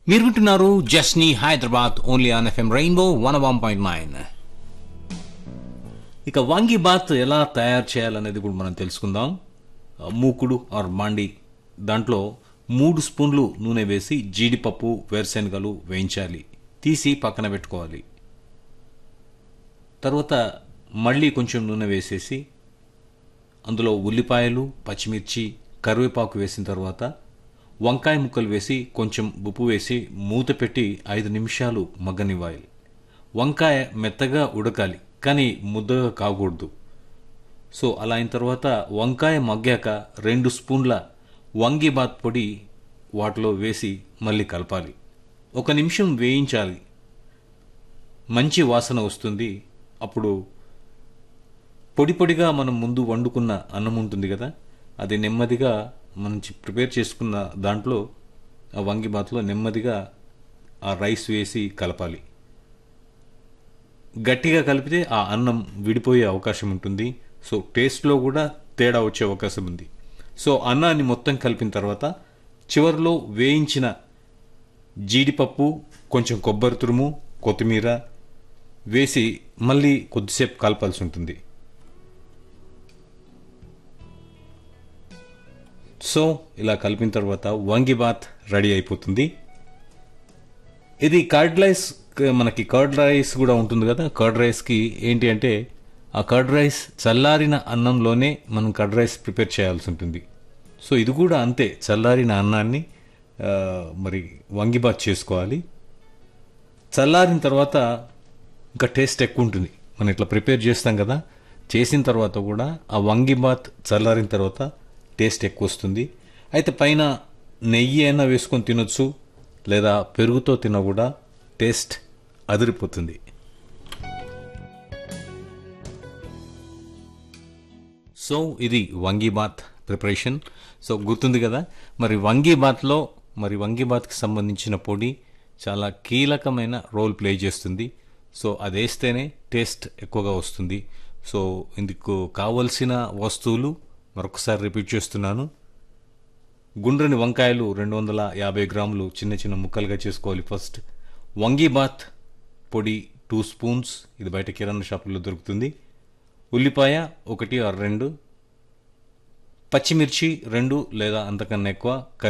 మీరు వింటున్నారు జస్నీ Hyderabad only on FM rainbow one one point nine ఇక వాంగి బాత్ ఎలా తయారు చేయాలనేది కూడా మనం తెలుసుకుందాం ఆ, మూకుడు ఆర్ మాండి దాంట్లో మూడు స్పూన్లు నూనె వేసి జీడిపప్పు వేరుశెనగలు వేయించాలి తీసి పక్కన పెట్టుకోవాలి తర్వాత మళ్ళీ కొంచెం నూనె వేసేసి అందులో ఉల్లిపాయలు పచ్చిమిర్చి కరివేపాకు వేసిన తర్వాత వంకాయ ముక్కలు వేసి కొంచెం ఉప్పు వేసి మూత పెట్టి ఐదు నిమిషాలు మగ్గనివ్వాలి వంకాయ మెత్తగా ఉడకాలి కానీ ముద్దగా కాకూడదు సో అలా అయిన తర్వాత వంకాయ మగ్గాక రెండు స్పూన్ల వంగిబాత్ పొడి వాటిలో వేసి మళ్ళీ కలపాలి ఒక నిమిషం వేయించాలి మంచి వాసన వస్తుంది అప్పుడు పొడి పొడిగా మనం ముందు వండుకున్న అన్నం ఉంటుంది కదా అది నెమ్మదిగా మనం చి- ప్రిపేర్ చేసుకున్న దాంట్లో ఆ వంగి బాత్లో నెమ్మదిగా ఆ రైస్ వేసి కలపాలి గట్టిగా కలిపితే ఆ అన్నం విడిపోయే అవకాశం ఉంటుంది సో టేస్ట్లో కూడా తేడా వచ్చే అవకాశం ఉంది సో అన్నాన్ని మొత్తం కలిపిన తర్వాత చివరిలో వేయించిన జీడిపప్పు కొంచెం కొబ్బరి తురుము కొత్తిమీర వేసి మళ్ళీ కొద్దిసేపు కలపాల్సి ఉంటుంది సో ఇలా కలిపిన తర్వాత వంగిబాత్ రెడీ అయిపోతుంది ఇది కర్డ్ రైస్ మనకి కర్డ్ రైస్ కూడా ఉంటుంది కదా కర్డ్ రైస్కి ఏంటి అంటే ఆ కర్డ్ రైస్ చల్లారిన అన్నంలోనే మనం కర్డ్ రైస్ ప్రిపేర్ చేయాల్సి ఉంటుంది సో ఇది కూడా అంతే చల్లారిన అన్నాన్ని ఆ, మరి వంగిబాత్ చేసుకోవాలి చల్లారిన తర్వాత ఇంకా టేస్ట్ ఎక్కువ ఉంటుంది మనం ఇట్లా ప్రిపేర్ చేస్తాం కదా చేసిన తర్వాత కూడా ఆ వంగిబాత్ చల్లారిన తర్వాత టేస్ట్ ఎక్కువ వస్తుంది అయితే పైన నెయ్యి అయినా వేసుకొని తినొచ్చు లేదా పెరుగుతో తిన కూడా టేస్ట్ అదిరిపోతుంది సో ఇది వంగీబాత్ ప్రిపరేషన్ సో గుర్తుంది కదా మరి వంగీబాత్లో మరి వంగీబాత్కి సంబంధించిన పొడి చాలా కీలకమైన రోల్ ప్లే చేస్తుంది సో అది వేస్తేనే టేస్ట్ ఎక్కువగా వస్తుంది సో ఇందుకు కావలసిన వస్తువులు మరొకసారి రిపీట్ చేస్తున్నాను గుండ్రని వంకాయలు రెండు వందల యాభై గ్రాములు చిన్న చిన్న ముక్కలుగా చేసుకోవాలి ఫస్ట్ వంగీబాత్ పొడి టూ స్పూన్స్ ఇది బయట కిరాణా షాపుల్లో దొరుకుతుంది ఉల్లిపాయ ఒకటి ఆర్ రెండు పచ్చిమిర్చి రెండు లేదా అంతకన్నా ఎక్కువ